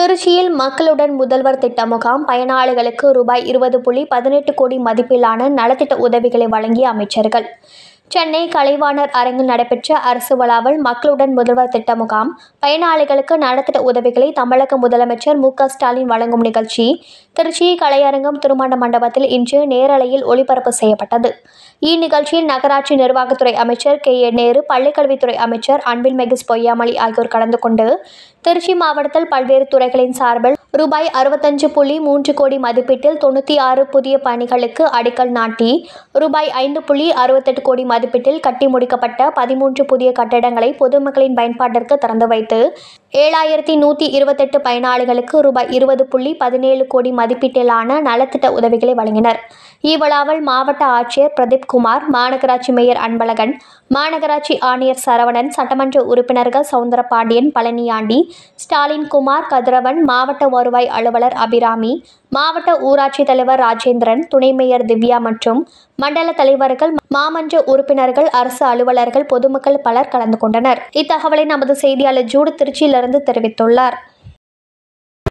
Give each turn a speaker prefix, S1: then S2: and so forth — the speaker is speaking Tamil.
S1: திருச்சியில் மக்களுடன் முதல்வர் திட்ட முகாம் பயனாளிகளுக்கு ரூபாய் இருபது புள்ளி பதினெட்டு கோடி மதிப்பிலான நலத்திட்ட உதவிகளை வழங்கிய அமைச்சர்கள் சென்னை கலைவாணர் அரங்கில் நடைபெற்ற அரசு விழாவில் மக்களுடன் முதல்வர் திட்ட முகாம் பயனாளிகளுக்கு நலத்திட்ட உதவிகளை தமிழக முதலமைச்சர் மு க ஸ்டாலின் வழங்கும் நிகழ்ச்சி திருச்சி கலையரங்கம் திருமண மண்டபத்தில் இன்று நேரலையில் ஒளிபரப்பு செய்யப்பட்டது இந்நிகழ்ச்சியில் நகராட்சி நிர்வாகத்துறை அமைச்சர் கே ஏ நேரு பள்ளிக்கல்வித்துறை அமைச்சர் அன்பில் மெகிஸ் பொய்யாமொழி ஆகியோர் கலந்து கொண்டு திருச்சி மாவட்டத்தில் பல்வேறு துறைகளின் சார்பில் ரூபாய் அறுபத்தஞ்சு புள்ளி மூன்று கோடி மதிப்பீட்டில் தொண்ணூற்றி ஆறு புதிய பணிகளுக்கு அடிக்கல் நாட்டி ரூபாய் ஐந்து புள்ளி அறுபத்தெட்டு கோடி மதிப்பீட்டில் கட்டி முடிக்கப்பட்ட பதிமூன்று புதிய கட்டடங்களை பொதுமக்களின் பயன்பாட்டிற்கு திறந்து வைத்து ஏழாயிரத்தி நூற்றி இருபத்தெட்டு பயனாளிகளுக்கு ரூபாய் இருபது புள்ளி பதினேழு கோடி மதிப்பீட்டிலான நலத்திட்ட உதவிகளை வழங்கினர் இவ்விழாவில் மாவட்ட ஆட்சியர் பிரதீப் குமார் மாநகராட்சி மேயர் அன்பழகன் மாநகராட்சி ஆணையர் சரவணன் சட்டமன்ற உறுப்பினர்கள் சவுந்தரபாண்டியன் பழனியாண்டி ஸ்டாலின் குமார் கதிரவன் மாவட்ட வருவாய் அலுவலர் அபிராமி மாவட்ட ஊராட்சி தலைவர் ராஜேந்திரன் துணை மேயர் திவ்யா மற்றும் மண்டல தலைவர்கள் மாமன்ற உறுப்பினர்கள் அரசு அலுவலர்கள் பொதுமக்கள் பலர் கலந்து கொண்டனர் இத்தகவலை நமது செய்தியாளர் ஜூடு திருச்சியிலிருந்து தெரிவித்துள்ளார்